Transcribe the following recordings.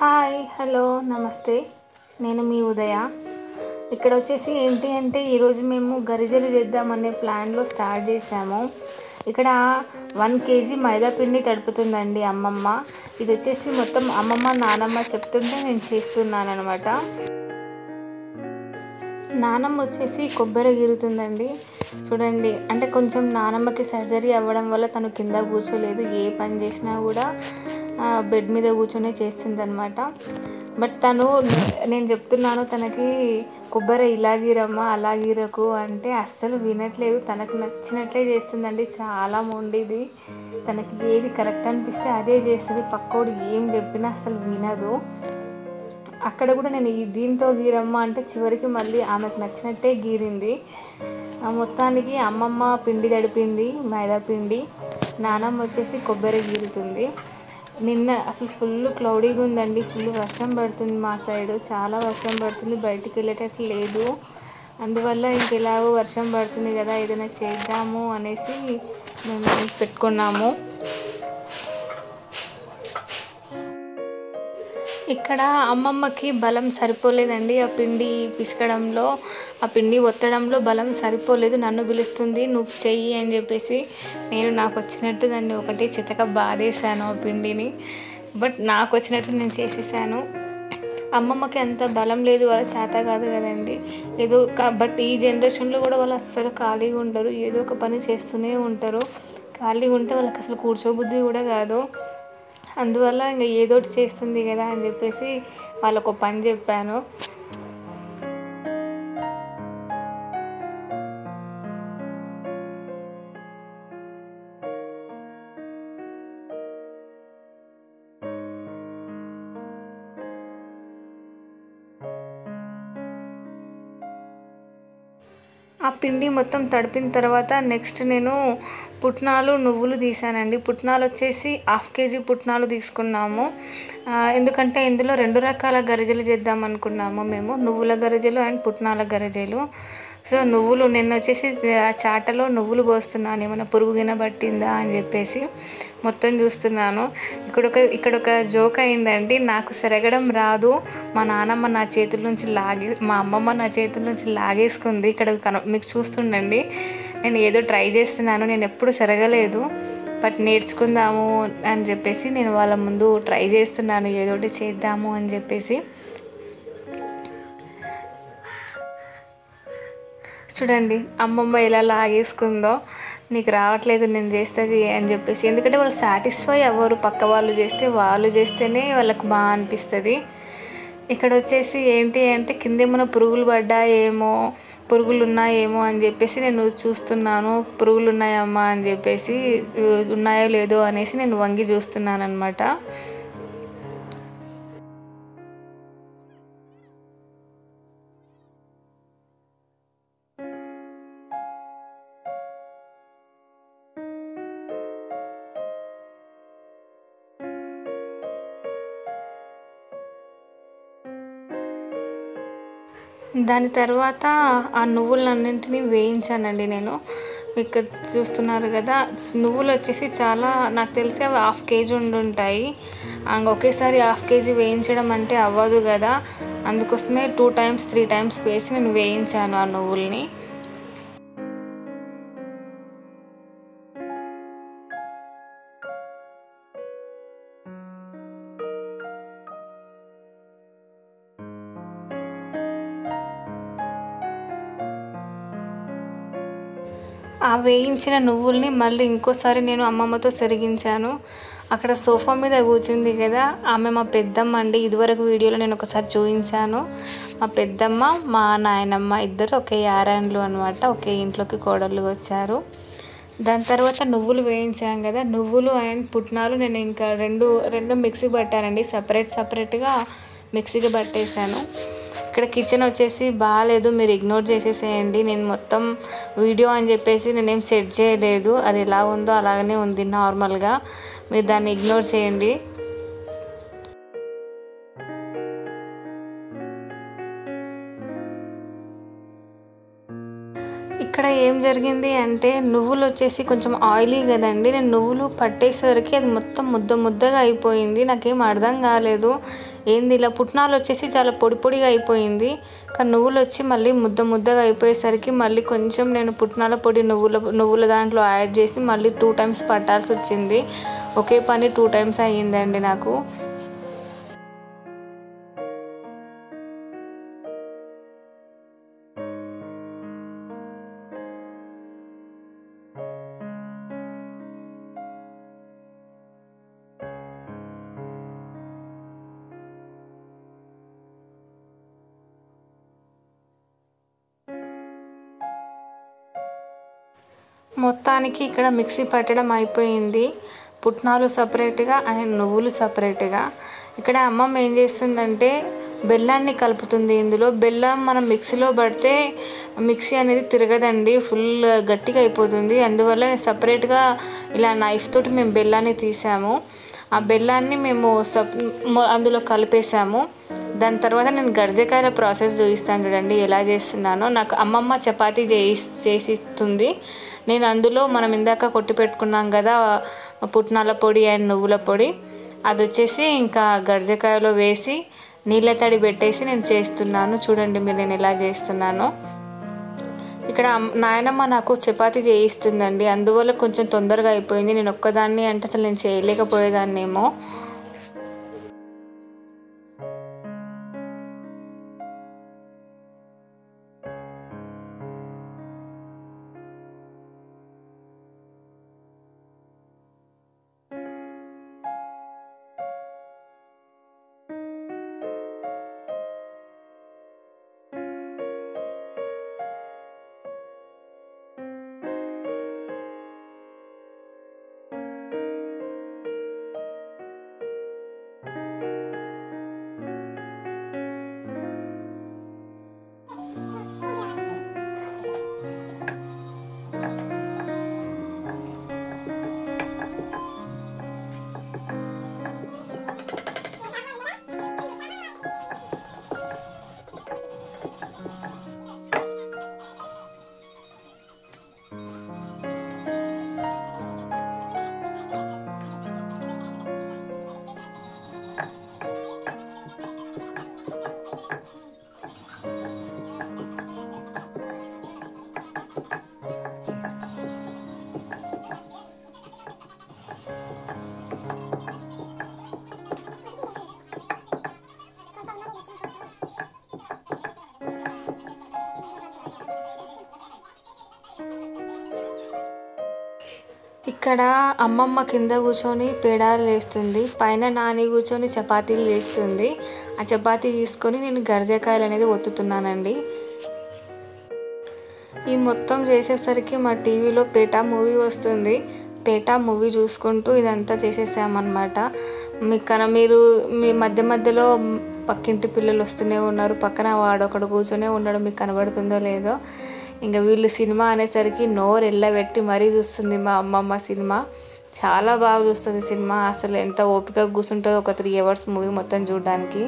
hi hello నమస్తే నేను మీ ఉదయ ఇక్కడ వచ్చేసి ఏంటి అంటే ఈరోజు మేము గరిజలు చేద్దామనే ప్లాన్లో స్టార్ట్ చేసాము ఇక్కడ వన్ కేజీ మైదా పిండి తడుపుతుందండి అమ్మమ్మ ఇది వచ్చేసి మొత్తం అమ్మమ్మ నానమ్మ చెప్తుంటే నేను చేస్తున్నాను అనమాట నానమ్మ వచ్చేసి కొబ్బరి గీరుతుందండి చూడండి అంటే కొంచెం నానమ్మకి సర్జరీ అవ్వడం వల్ల తను కింద కూర్చోలేదు ఏ పని చేసినా కూడా ఆ, బెడ్ మీద కూర్చొని చేస్తుంది అనమాట బట్ తను నేను చెప్తున్నాను తనకి కొబ్బరి ఇలా గీరమ్మా అలా గీరకు అంటే అస్సలు వినట్లేదు తనకు నచ్చినట్లే చేస్తుందండి చాలా మొండిది తనకి ఏది కరెక్ట్ అనిపిస్తే అదే చేస్తుంది పక్కోడు ఏం చెప్పినా అసలు వినదు అక్కడ కూడా నేను ఈ దీంతో గీరమ్మ అంటే చివరికి మళ్ళీ ఆమెకు నచ్చినట్టే గీరింది ఆ మొత్తానికి అమ్మమ్మ పిండి తడిపింది మైదా పిండి నానమ్మ వచ్చేసి కొబ్బరి గీరుతుంది నిన్న అసలు ఫుల్ క్లౌడీగా ఉందండి ఫుల్ వర్షం పడుతుంది మా సైడ్ చాలా వర్షం పడుతుంది బయటికి వెళ్ళేటట్లు లేదు అందువల్ల ఇంకెలాగో వర్షం పడుతుంది కదా ఏదైనా చేద్దాము అనేసి మేము పెట్టుకున్నాము ఇక్కడ అమ్మమ్మకి బలం సరిపోలేదండి ఆ పిండి పిసకడంలో ఆ పిండి ఒత్తడంలో బలం సరిపోలేదు నన్ను పిలుస్తుంది నువ్వు చెయ్యి అని చెప్పేసి నేను నాకు వచ్చినట్టు దాన్ని ఒకటి చితక బాధేశాను ఆ పిండిని బట్ నాకు వచ్చినట్టు నేను చేసేసాను అమ్మమ్మకి అంత బలం లేదు వాళ్ళ చేత కాదు కదండి ఏదో కా- బట్ ఈ జనరేషన్లో కూడా వాళ్ళు అస్సలు ఖాళీగా ఉండరు ఏదో ఒక పని చేస్తూనే ఉంటారు ఖాళీగా ఉంటే వాళ్ళకి అసలు కూర్చోబుద్ధి కూడా కాదు అందువల్ల ఇంకా ఏదోటి చేస్తుంది కదా అని చెప్పేసి వాళ్ళకు ఒక పని చెప్పాను ఆ పిండి మొత్తం తడిపిన తర్వాత నెక్స్ట్ నేను పుట్నాలు నువ్వులు తీసానండి పుట్నాలు వచ్చేసి హాఫ్ కేజీ పుట్నాలు తీసుకున్నాము ఆ, ఎందుకంటే ఇందులో రెండు రకాల గరిజలు చేద్దాం అనుకున్నాము మేము నువ్వుల గరిజలు అండ్ పుట్నాల గరిజలు సో నువ్వులు నిన్న వచ్చేసి ఆ చాటలో నువ్వులు పోస్తున్నాను ఏమైనా పురుగు గిన పట్టిందా అని చెప్పేసి మొత్తం చూస్తున్నాను ఇక్కడ ఒక ఇక్కడ ఒక జోక్ అయిందండి నాకు సెరగడం రాదు మా నాన్నమ్మ నా చేతుల నుంచి లాగే మా అమ్మమ్మ నా చేతుల నుంచి లాగేసుకుంది ఇక్కడ కన మీకు చూస్తుండండి నేను ఏదో ట్రై చేస్తున్నాను నేను ఎప్పుడు సెరగలేదు బట్ నేర్చుకుందాము అని చెప్పేసి నేను వాళ్ళ ముందు ట్రై చేస్తున్నాను ఏదో ఒకటి చేద్దాము అని చెప్పేసి చూడండి అమ్మమ్మ ఎలా లాగేసుకుందో నీకు రావట్లేదు నేను చేస్తా చెయ్యి అని చెప్పేసి ఎందుకంటే వాళ్ళు సాటిస్ఫై అవ్వరు పక్క వాళ్ళు చేస్తే వాళ్ళు చేస్తేనే వాళ్ళకి బాగా అనిపిస్తుంది ఇక్కడ వచ్చేసి ఏంటి అంటే కింద ఏమైనా పురుగులు పడ్డాయేమో పురుగులు ఉన్నాయేమో అని చెప్పేసి నేను చూస్తున్నాను పురుగులు ఉన్నాయమ్మా అని చెప్పేసి ఉ, ఉన్నాయో లేదో అనేసి నేను వంగి చూస్తున్నాను అనమాట దాని తర్వాత ఆ నువ్వులన్నింటినీ వేయించానండి నేను ఇక్కడ చూస్తున్నారు కదా నువ్వులు వచ్చేసి చాలా నాకు తెలిసి అవి హాఫ్ కేజీ ఉండుంటాయి అంగ ఒకేసారి హాఫ్ కేజీ వేయించడం అంటే అవ్వదు కదా అందుకోసమే టూ టైమ్స్ త్రీ టైమ్స్ వేసి నేను వేయించాను ఆ నువ్వుల్ని ఆ వేయించిన నువ్వుల్ని మళ్ళీ ఇంకోసారి నేను అమ్మమ్మతో సెరిగించాను అక్కడ సోఫా మీద కూర్చుంది కదా ఆమె మా పెద్దమ్మ అండి ఇదివరకు వీడియోలో నేను ఒకసారి చూపించాను మా పెద్దమ్మ మా నాయనమ్మ ఇద్దరు ఒకే యారాన్లు అనమాట ఒకే ఇంట్లోకి కోడళ్ళు వచ్చారు దాని తర్వాత నువ్వులు వేయించాం కదా నువ్వులు అండ్ పుట్నాలు నేను ఇంకా రెండు రెండు మిక్సీ పట్టానండి సపరేట్ సపరేట్గా మిక్సీకి పట్టేశాను ఇక్కడ కిచెన్ వచ్చేసి బాగాలేదు మీరు ఇగ్నోర్ చేసేసేయండి నేను మొత్తం వీడియో అని చెప్పేసి నేనేం సెట్ చేయలేదు అది ఎలా ఉందో అలాగనే ఉంది నార్మల్గా మీరు దాన్ని ఇగ్నోర్ చేయండి ఇక్కడ ఏం జరిగింది అంటే నువ్వులు వచ్చేసి కొంచెం ఆయిలీ కదండి నేను నువ్వులు పట్టేసరికి అది మొత్తం ముద్ద ముద్దగా అయిపోయింది నాకేం అర్థం కాలేదు ఏంది ఇలా పుట్నాలు వచ్చేసి చాలా పొడి పొడిగా అయిపోయింది కానీ నువ్వులు వచ్చి మళ్ళీ ముద్ద ముద్దగా అయిపోయేసరికి మళ్ళీ కొంచెం నేను పుట్నాల పొడి నువ్వుల నువ్వుల దాంట్లో యాడ్ చేసి మళ్ళీ టూ టైమ్స్ పట్టాల్సి వచ్చింది ఒకే పని టూ టైమ్స్ అయ్యిందండి నాకు మొత్తానికి ఇక్కడ మిక్సీ పట్టడం అయిపోయింది పుట్నాలు సపరేట్గా అండ్ నువ్వులు సపరేట్గా ఇక్కడ అమ్మమ్మ ఏం చేస్తుందంటే బెల్లాన్ని కలుపుతుంది ఇందులో బెల్లం మనం మిక్సీలో పడితే మిక్సీ అనేది తిరగదండి ఫుల్ గట్టిగా అయిపోతుంది అందువల్ల సపరేట్గా ఇలా నైఫ్ తోటి మేము బెల్లాన్ని తీసాము ఆ బెల్లాన్ని మేము సప్ మొ- అందులో కలిపేసాము దాని తర్వాత నేను గర్జకాయల ప్రాసెస్ చూపిస్తాను చూడండి ఎలా చేస్తున్నానో నాకు అమ్మమ్మ చపాతీ చేయి చేసిస్తుంది నేను అందులో మనం ఇందాక కొట్టి పెట్టుకున్నాం కదా పుట్నాల పొడి అండ్ నువ్వుల పొడి అది వచ్చేసి ఇంకా గర్జకాయలో వేసి నీళ్ళ తడి పెట్టేసి నేను చేస్తున్నాను చూడండి మీరు నేను ఎలా చేస్తున్నానో ఇక్కడ అమ్- నాయనమ్మ నాకు చపాతీ చేయిస్తుందండి అందువల్ల కొంచెం తొందరగా అయిపోయింది నేను ఒక్కదాన్ని అంటే అసలు నేను చేయలేకపోయేదాన్నేమో ఇక్కడ అమ్మమ్మ కింద కూర్చొని పేడాలు వేస్తుంది పైన నాని కూర్చొని చపాతీలు చేస్తుంది ఆ చపాతీ తీసుకొని నేను గర్జకాయలు అనేది ఒత్తుతున్నానండి ఈ మొత్తం చేసేసరికి మా టీవీలో పేటా మూవీ వస్తుంది పేటా మూవీ చూసుకుంటూ ఇదంతా చేసేసామన్నమాట మీ కన మీరు మీ మధ్య మధ్యలో పక్కింటి పిల్లలు వస్తూనే ఉన్నారు పక్కన వాడొకడు కూర్చొనే ఉన్నాడు మీకు కనబడుతుందో లేదో ఇంకా వీళ్ళు సినిమా అనేసరికి నోరు ఎల్లబెట్టి మరీ చూస్తుంది మా అమ్మమ్మ సినిమా చాలా బాగా చూస్తుంది సినిమా అసలు ఎంత ఓపిక కూర్చుంటుందో ఒక త్రీ అవర్స్ మూవీ మొత్తం చూడడానికి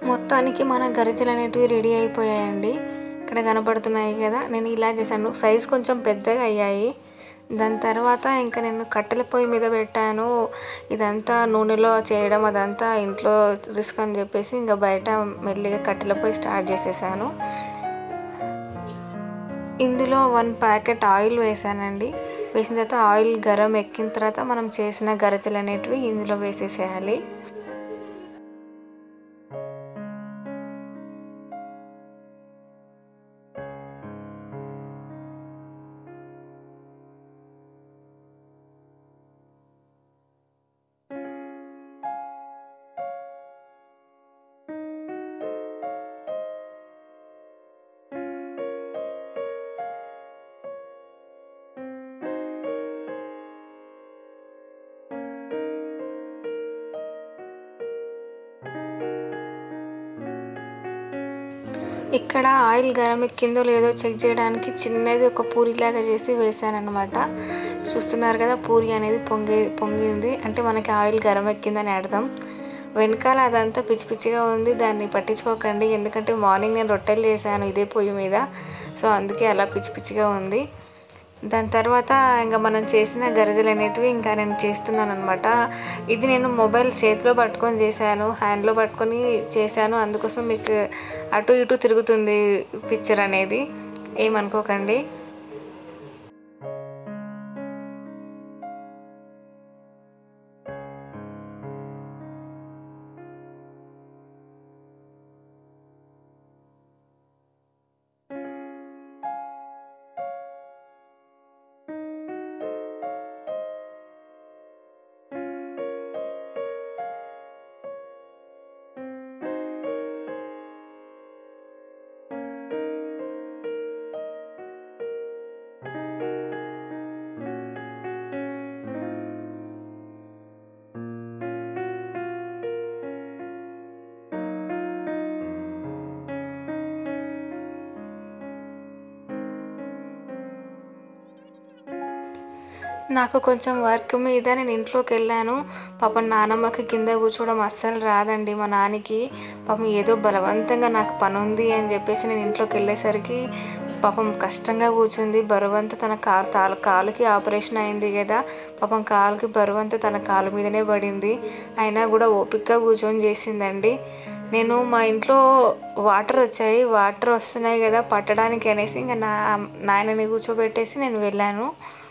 మొత్తానికి మన గరిజలు అనేటివి రెడీ అయిపోయాయండి ఇక్కడ కనపడుతున్నాయి కదా నేను ఇలా చేశాను సైజ్ కొంచెం పెద్దగా అయ్యాయి దాని తర్వాత ఇంకా నేను కట్టెల పొయ్యి మీద పెట్టాను ఇదంతా నూనెలో చేయడం అదంతా ఇంట్లో రిస్క్ అని చెప్పేసి ఇంకా బయట మెల్లిగా కట్టెల పొయ్యి స్టార్ట్ చేసేసాను ఇందులో వన్ ప్యాకెట్ ఆయిల్ వేసానండి వేసిన తర్వాత ఆయిల్ గరం ఎక్కిన తర్వాత మనం చేసిన గరచలు అనేటివి ఇందులో వేసేసేయాలి ఇక్కడ ఆయిల్ గరం ఎక్కిందో లేదో చెక్ చేయడానికి చిన్నది ఒక పూరిలాగా చేసి వేసానమాట చూస్తున్నారు కదా పూరి అనేది పొంగి పొంగింది అంటే మనకి ఆయిల్ గరం ఎక్కిందని అర్థం వెనకాల అదంతా పిచ్చి పిచ్చిగా ఉంది దాన్ని పట్టించుకోకండి ఎందుకంటే మార్నింగ్ నేను రొట్టెలు చేశాను ఇదే పొయ్యి మీద సో అందుకే అలా పిచ్చి పిచ్చిగా ఉంది దాని తర్వాత ఇంకా మనం చేసిన గరజలు అనేటివి ఇంకా నేను చేస్తున్నాను అనమాట ఇది నేను మొబైల్ చేతిలో పట్టుకొని చేశాను హ్యాండ్లో పట్టుకొని చేశాను అందుకోసం మీకు అటు ఇటు తిరుగుతుంది పిక్చర్ అనేది ఏమనుకోకండి నాకు కొంచెం వర్క్ మీద నేను ఇంట్లోకి వెళ్ళాను పాపం నానమ్మకి కింద కూర్చోవడం అస్సలు రాదండి మా నాన్నకి పాపం ఏదో బలవంతంగా నాకు పని ఉంది అని చెప్పేసి నేను ఇంట్లోకి వెళ్ళేసరికి పాపం కష్టంగా కూర్చుంది బరువంతా తన కాలు తాలు కాలుకి ఆపరేషన్ అయింది కదా పాపం కాలుకి బరువంతా తన కాలు మీదనే పడింది అయినా కూడా ఓపికగా కూర్చొని చేసిందండి నేను మా ఇంట్లో వాటర్ వచ్చాయి వాటర్ వస్తున్నాయి కదా పట్టడానికి అనేసి ఇంకా నా నాయనని కూర్చోబెట్టేసి నేను వెళ్ళాను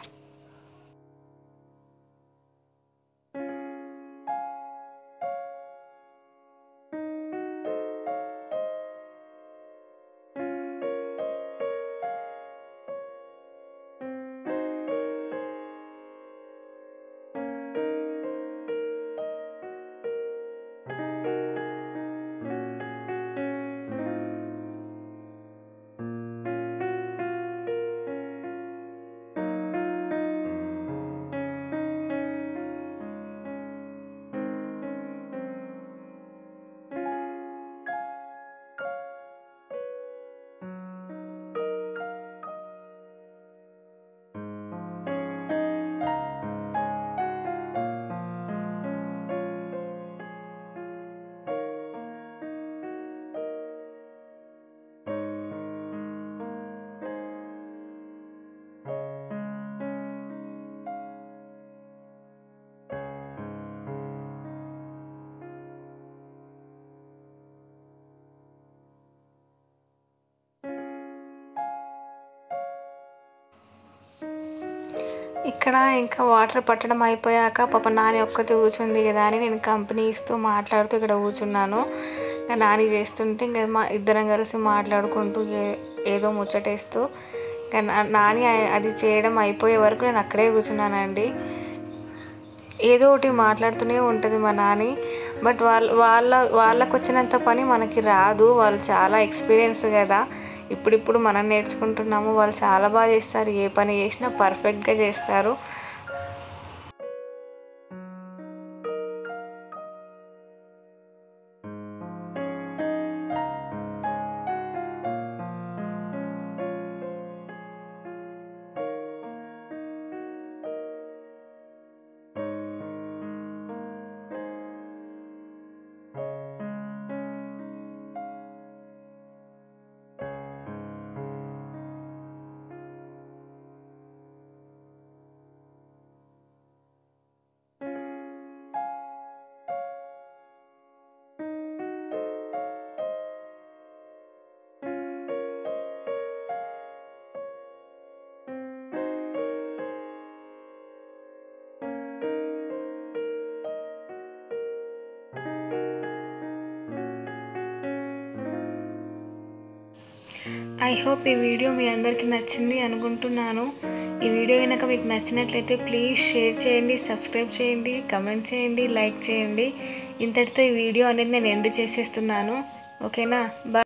ఇక్కడ ఇంకా వాటర్ పట్టడం అయిపోయాక పాప నాని ఒక్కతే కూర్చుంది కదా అని నేను కంపెనీ ఇస్తూ మాట్లాడుతూ ఇక్కడ కూర్చున్నాను ఇంకా నాని చేస్తుంటే ఇంకా మా ఇద్దరం కలిసి మాట్లాడుకుంటూ ఏ- ఏదో ముచ్చటేస్తూ ఇంకా నా- నాని అది చేయడం అయిపోయే వరకు నేను అక్కడే కూర్చున్నానండి ఏదో ఒకటి మాట్లాడుతూనే ఉంటుంది మా నాని బట్ వాళ్ళ వాళ్ళ వాళ్ళకు వచ్చినంత పని మనకి రాదు వాళ్ళు చాలా ఎక్స్పీరియన్స్ కదా ఇప్పుడిప్పుడు మనం నేర్చుకుంటున్నాము వాళ్ళు చాలా బాగా చేస్తారు ఏ పని చేసినా పర్ఫెక్ట్గా చేస్తారు ఐ హోప్ ఈ వీడియో మీ అందరికీ నచ్చింది అనుకుంటున్నాను ఈ వీడియో కనుక మీకు నచ్చినట్లయితే ప్లీజ్ షేర్ చేయండి సబ్స్క్రైబ్ చేయండి కమెంట్ చేయండి లైక్ చేయండి ఇంతటితో ఈ వీడియో అనేది నేను ఎండ్ చేసేస్తున్నాను ఓకేనా బాయ్